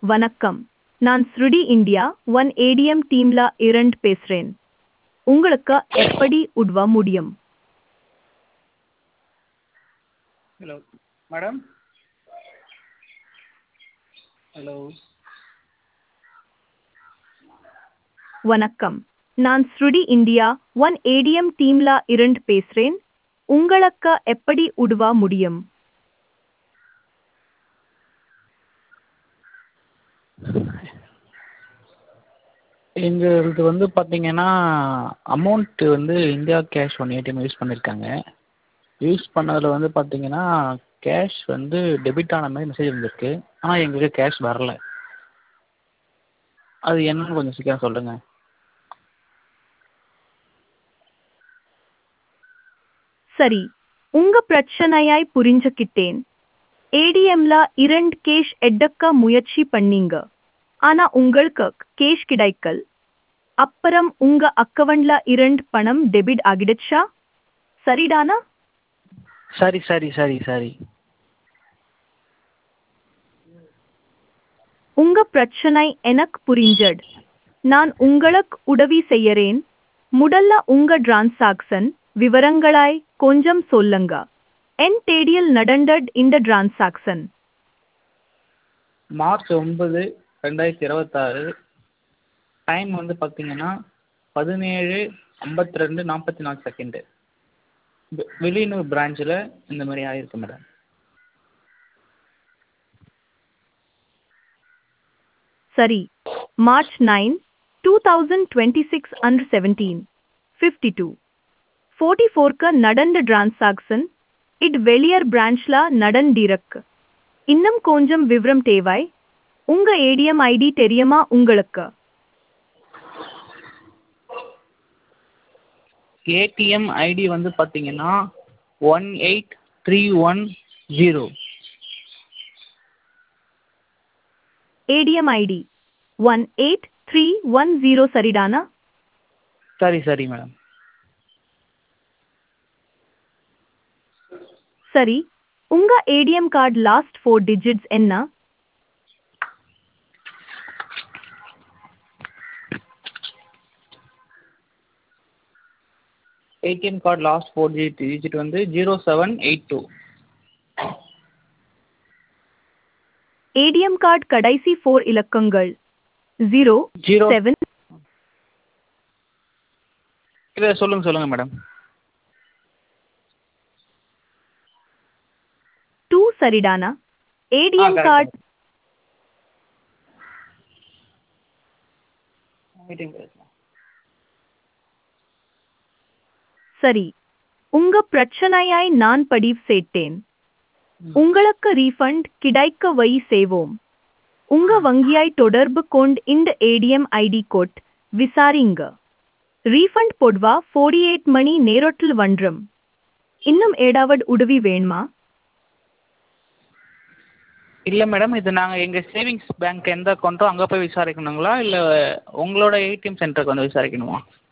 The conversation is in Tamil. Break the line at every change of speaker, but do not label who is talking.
வணக்கம் நான் ஸ்ருடி இந்தியா ஒன் ஏடிஎம் டீம்ல இருந்து பேசுறேன் உங்களுக்கு எப்படி உதவ முடியும்
ஹலோ மேடம் ஹலோ
வணக்கம் நான் ஸ்ருடி இந்தியா ஒன் ஏடிஎம் டீம்ல இருந்து பேசுறேன் உங்களுக்கு எப்படி உதவ முடியும்
எங்களது வந்து பார்த்தீங்கன்னா அமௌண்ட்டு வந்து India cash one ATM use பண்ணியிருக்காங்க யூஸ் பண்ணதில் வந்து பார்த்தீங்கன்னா கேஷ் வந்து டெபிட் ஆன மாதிரி மெசேஜ் வந்திருக்கு ஆனால் எங்களுக்கு கேஷ் வரல அது என்னன்னு கொஞ்சம் சீக்கிரம் சொல்லுங்கள்
சரி உங்க பிரச்சனையாய் புரிஞ்சுக்கிட்டேன் ஏடிஎம்ல இரண்டு கேஷ் எடுக்க முயற்சி பண்ணீங்க ஆனா உங்களுக்கு கேஷ் கிடைக்கல் அப்புறம் உங்க அக்கவுண்ட்ல இரண்டு பணம் டெபிட் ஆகிடுச்சா சரிதானா
சரி சரி சரி சரி
உங்க பிரச்சனை எனக்கு புரிஞ்சது நான் உங்களுக்கு உதவி செய்யறேன் முதல்ல உங்க டிரான்சாக்சன் விவரங்களாய் கொஞ்சம் சொல்லுங்க என் தேதியில் நடந்தது இந்த டிரான்சாக்சன்
மார்ச் ஒன்பது ரெண்டாயிரத்தி இருபத்தாறு டைம் வந்து பார்த்தீங்கன்னா பதினேழு ஐம்பத்தி ரெண்டு நாற்பத்தி நாலு செகண்டு வெளியனூர் பிரான்ச்சில் இந்த மாதிரி ஆகிருக்கு மேடம்
சரி March nine two thousand twenty six and seventeen fifty two forty ஃபோர்க்கு நடந்த டிரான்சாக்சன் இட் வெளியர் பிரான்ச்ல நடந்திருக்கு இன்னும் கொஞ்சம் விவரம் தேவை உங்க ஏடிஎம் ஐடி தெரியுமா உங்களுக்கு
ஏடிஎம் ஐடி வந்து பார்த்தீங்கன்னா one eight three one zero
ATM ID one eight three one zero சரிதானா
சரி சரி மேடம்
சரி உங்க ATM card last four digits என்ன
ATM card last four digit digit வந்து zero seven eight two
ATM card கடைசி ஃபோர் இலக்கங்கள் ஜீரோ
ஜீரோ
செவன்
இல்லை சொல்லுங்கள் சொல்லுங்கள் மேடம்
டூ சரிடானா ஏடிஎம்
correct.
கார்டு
மீட்டிங் பேசலாம்
சரி உங்க பிரச்சனையாய் நான் பதிவு செய்தேன் உங்களுக்கு ரீஃபண்ட் கிடைக்க வழி செய்வோம் உங்க வங்கியாய் தொடர்பு கொண்டு இந்த ஏடிஎம் ஐடி கோட் விசாரிங்க ரீஃபண்ட் பொதுவா ஃபோர்டி எயிட் மணி நேரத்தில் வன்றும் இன்னும் ஏடாவது உதவி வேணுமா
இல்லை மேடம் இது நாங்கள் எங்கள் சேவிங்ஸ் பேங்க் எந்த அக்கௌண்ட்டோ அங்கே போய் விசாரிக்கணுங்களா இல்லை உங்களோட ஏடிஎம் சென்டருக்கு வந்து விசாரிக்கணுமா